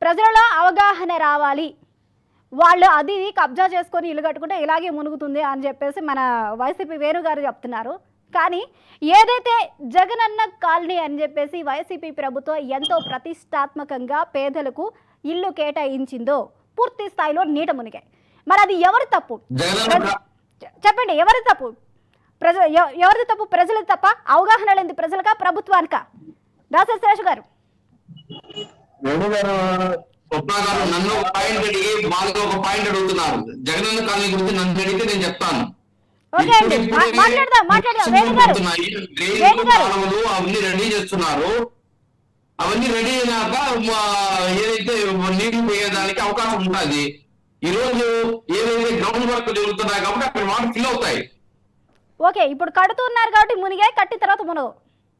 ప్రజలలో అవగాహన రావాలి వాళ్ళు అది ఇది కబ్జా చేసుకొని ఇల్లు కట్టుకుంటే ఇలాగే మునుగుతుంది అని చెప్పేసి మన వైసీపీ వేణు గారు చెప్తున్నారు కానీ ఏదైతే జగనన్న కాలనీ అని చెప్పేసి వైసీపీ ప్రభుత్వం ఎంతో ప్రతిష్టాత్మకంగా పేదలకు ఇల్లు కేటాయించిందో పూర్తి స్థాయిలో నీట మునిగాయి మరి అది ఎవరి తప్పు జగనన్న ప్రజ- చె- చెప్పండి ఎవరి తప్పు ప్రజ ఎవ- ఎవరిది తప్పు ప్రజలది తప్ప అవగాహన లేని ప్రజలకా ప్రభుత్వానికా దాసరి శేష్ గారు వేణు గారు స్వప్న గారు నన్ను ఒక పాయింట్ అడిగి వాళ్ళు ఒక పాయింట్ అడుగుతున్నారు జగనన్న కాలనీ గురించి నన్ను అడిగితే నేను చెప్తాను ఓకే అండి మా- మాట్లాడదాం మాట్లాడదాం వేణు గారు వేణు గారు కాలువలు అవన్నీ రెడీ చేస్తున్నారు అవన్నీ రెడీ అయినాక మా ఏదైతే నీళ్లు పోయేదానికి అవకాశం ఉంటుంది ఈ రోజు ఏదైతే గ్రౌండ్ వర్క్ జరుగుతున్నాయి కాబట్టి అక్కడ వాటర్ ఫిల్ అవుతాయి ఓకే ఇప్పుడు కడుతున్నారు కాబట్టి మునిగాయి కట్టిన తర్వాత మునగవు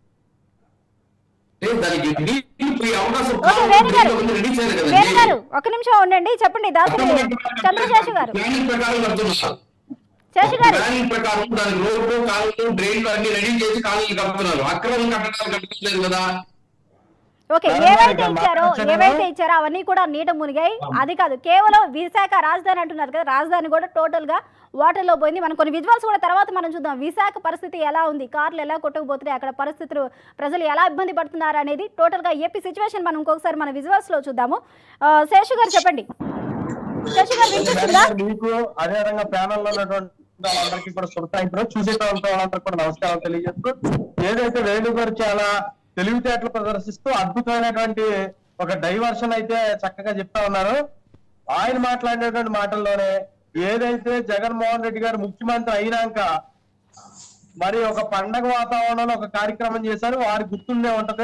ఏ, దానికి నీళ్లు పోయే అవకాశం ఓకే వేణు గారు రెడీ చేయాలి వేణు కదండి గారు ఒక నిమిషం ఉండండి చెప్పండి దాసరి చంద్రశేషు గారు ప్లానింగ్ ప్రకారం కడుతున్నారు శేషు గారు ప్లానింగ్ ప్రకారం దానికి రోడ్లు కాలువలు డ్రైన్లు అన్ని రెడీ చేసి కాలువలు కడుతున్నారు అక్రమం కట్టడాలు కట్టట్లేదు కదా ఓకే ఏవైతే ఇచ్చారో ఏవైతే ఇచ్చారో అవన్నీ కూడా నీట మునిగాయి అది కాదు కేవలం విశాఖ రాజధాని అంటున్నారు కదా రాజధాని కూడా టోటల్ గా వాటర్ లో పోయింది మనం కొన్ని విజువల్స్ కూడా తర్వాత మనం చూద్దాం విశాఖ పరిస్థితి ఎలా ఉంది కార్లు ఎలా కొట్టుకుపోతున్నాయి అక్కడ పరిస్థితులు ప్రజలు ఎలా ఇబ్బంది పడుతున్నారు అనేది టోటల్ గా ఏపీ సిచ్యువేషన్ మనం ఇంకొకసారి మన విజువల్స్ లో చూద్దాము ఆ, శేషు గారు చెప్పండి శేషు గారు వినిపిస్తుందా మీకు అదే విధంగా ప్యానల్ లో ఉన్నటువంటి వాళ్ళందరికీ కూడా శుభసాయంత్రం చూసేటటువంటి వాళ్ళందరికీ కూడా నమస్కారం తెలియజేస్తూ ఏదైతే వేణు గారు చాలా తెలివితేటలు ప్రదర్శిస్తూ అద్భుతమైనటువంటి ఒక డైవర్షన్ అయితే చక్కగా చెప్తా ఉన్నారు ఆయన మాట్లాడినటువంటి మాటల్లోనే ఏదైతే జగన్మోహన్ రెడ్డి గారు ముఖ్యమంత్రి అయినాక మరి ఒక పండగ వాతావరణంలో ఒక కార్యక్రమం చేశారు వారి గుర్తుండే ఉంటది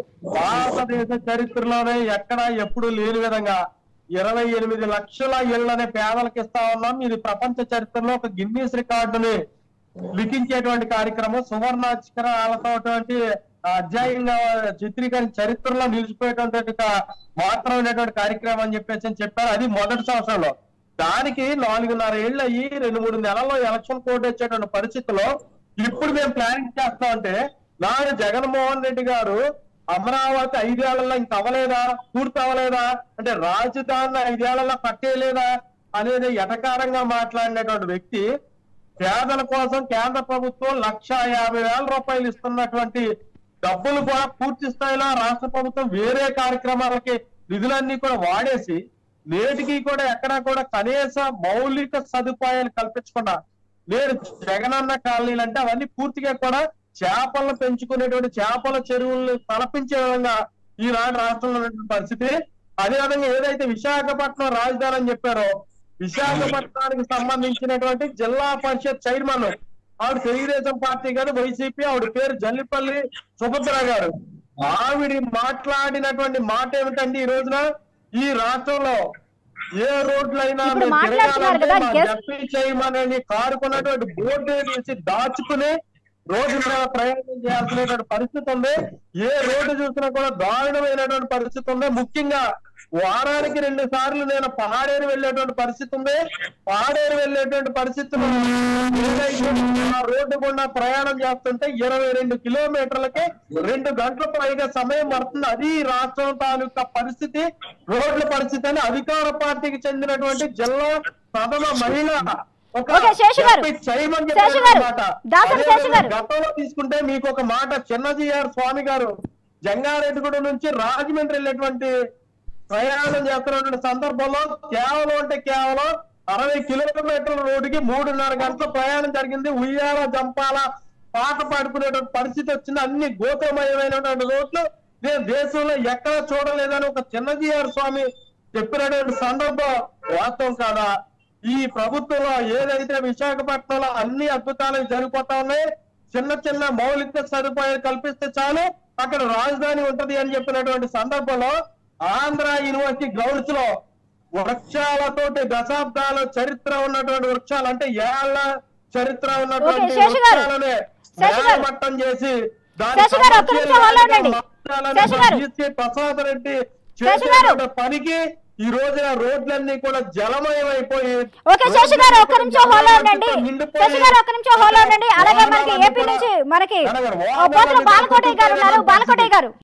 భారతదేశ చరిత్రలోనే ఎక్కడ ఎప్పుడు లేని విధంగా ఇరవై ఎనిమిది లక్షల ఇళ్లని పేదలకు ఇస్తా ఉన్నాం ఇది ప్రపంచ చరిత్రలో ఒక గిన్నీస్ రికార్డుని లిఖించేటువంటి కార్యక్రమం సువర్ణాక్షరాలతో అధ్యాయంగా చిత్రీకరణ చరిత్రలో నిలిచిపోయేటువంటి ఒక మాత్రమైనటువంటి కార్యక్రమం అని చెప్పేసి అని చెప్పారు అది మొదటి సంవత్సరంలో దానికి నాలుగున్నర ఏళ్ళు అయ్యి రెండు మూడు నెలల్లో ఎలక్షన్ కోడ్ వచ్చేటువంటి పరిస్థితిలో ఇప్పుడు మేము ప్లానింగ్ చేస్తామంటే నాడు జగన్మోహన్ రెడ్డి గారు అమరావతి ఐదేళ్లలో ఇంక అవ్వలేదా పూర్తి అవ్వలేదా అంటే రాజధాని ఐదేళ్లలో కట్టేయలేదా అనేది ఎటకారంగా మాట్లాడినటువంటి వ్యక్తి పేదల కోసం కేంద్ర ప్రభుత్వం లక్ష యాభై వేల రూపాయలు ఇస్తున్నటువంటి డబ్బులు కూడా పూర్తి స్థాయిలో రాష్ట్ర ప్రభుత్వం వేరే కార్యక్రమాలకి నిధులన్నీ కూడా వాడేసి నేటికి కూడా ఎక్కడా కూడా కనీస మౌలిక సదుపాయాలు కల్పించకుండా నేడు జగనన్న కాలనీలు అంటే అవన్నీ పూర్తిగా కూడా చేపలను పెంచుకునేటువంటి చేపల చెరువులను తలపించే విధంగా ఈనాడు రాష్ట్రంలో ఉన్నటువంటి పరిస్థితి అదే విధంగా ఏదైతే విశాఖపట్నం రాజధాని అని చెప్పారో విశాఖపట్నానికి సంబంధించినటువంటి జిల్లా పరిషత్ చైర్మన్ ఆవిడ తెలుగుదేశం పార్టీ గారు వైసీపీ ఆవిడ పేరు జల్లిపల్లి సుభద్ర గారు ఆవిడ మాట్లాడినటువంటి మాట ఏమిటండి ఈ రోజున ఈ రాష్ట్రంలో ఏ రోడ్లైనా ఇప్పుడు మీరు మాట్లాడుతున్నారు తిరగాలంటే కదా, మా guest- జడ్పీ చైర్మన్ అని కారుకున్నటువంటి బోర్డు తీసి దాచుకుని రోడ్డు మీద ప్రయాణం చేయాల్సినటువంటి పరిస్థితి ఉంది ఏ రోడ్డు చూసినా కూడా దారుణమైనటువంటి పరిస్థితి ఉంది ముఖ్యంగా వారానికి రెండు సార్లు నేను పాడేరు వెళ్ళేటువంటి పరిస్థితి ఉంది పాడేరు వెళ్ళేటువంటి పరిస్థితులు ఏదైతే ఆ రోడ్డు గుండా ప్రయాణం చేస్తుంటే ఇరవై రెండు కిలోమీటర్లకి రెండు గంటల పైగా సమయం పడుతుంది అది ఈ రాష్ట్రం తాలూకా పరిస్థితి రోడ్ల పరిస్థితి అని అధికార పార్టీకి చెందినటువంటి జిల్లా ప్రథమ మహిళ ఒక ఓకే, శేషు గారు. చెప్పి చేయమని శేషు చెప్పిన గారు. మాట. దాసరి అదే శేషు గారు. గతంలో తీసుకుంటే మీకు ఒక మాట చిన్నజీఆర్ స్వామి గారు జంగారెడ్డిగూడ నుంచి రాజమండ్రి వెళ్ళేటువంటి ప్రయాణం చేస్తున్నటువంటి సందర్భంలో కేవలం అంటే కేవలం అరవై కిలోమీటర్ల రోడ్డుకి మూడున్నర గంటల ప్రయాణం జరిగింది ఉయ్యాల జంపాల పాట పాడుకునేటువంటి పరిస్థితి వచ్చింది అన్ని గోత్రమయమైనటువంటి రోడ్లు నేను దేశంలో ఎక్కడ చూడలేదని ఒక చిన్నజీఆర్ స్వామి చెప్పినటువంటి సందర్భం వాస్తవం కాదా ఈ ప్రభుత్వంలో ఏదైతే విశాఖపట్నంలో అన్ని అద్భుతాలు జరిగిపోతా ఉన్నాయి చిన్న చిన్న మౌలిక సదుపాయాలు కల్పిస్తే చాలు అక్కడ రాజధాని ఉంటది అని చెప్పినటువంటి సందర్భంలో ఆంధ్ర యూనివర్సిటీ గ్రౌండ్స్ లో వృక్షాలతోటి దశాబ్దాల చరిత్ర ఉన్నటువంటి వృక్షాలు అంటే ఏళ్ల చరిత్ర ఉన్నటువంటి ఓకే, శేషు గారు. వృక్షాలనే శేషు గారు. నేలమట్టం చేసి శేషు గారు, ఒక్క నిమిషం hold ఉండండి. శేషు గారు. ప్రసాద్ రెడ్డి శేషు గారు. చేసేటువంటి పనికి ఈ రోజున రోడ్లన్నీ కూడా జలమయం అయిపోయి ఓకే శశి గారు ఒక్క నిమిషం హోలో ఉండండి శశి గారు ఒక్క నిమిషం హోలో ఉండండి అలాగే మనకి ఏపీ నుంచి మనకి పోతున్న బాలకోటయ్య గారు ఉన్నారు బాలకోటయ్య గారు